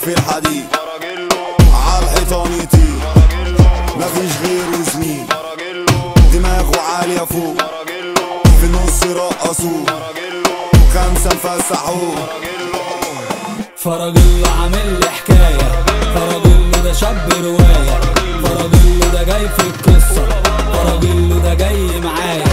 في الحديد عالحيطان يطير مفيش غيره زميل دماغه عالية فوق في النص رقصوه خمسة نفسحوه فرجله عامل لي حكاية فرجله ده شاب رواية فرجله ده جاي في القصة فرجله ده جاي معايا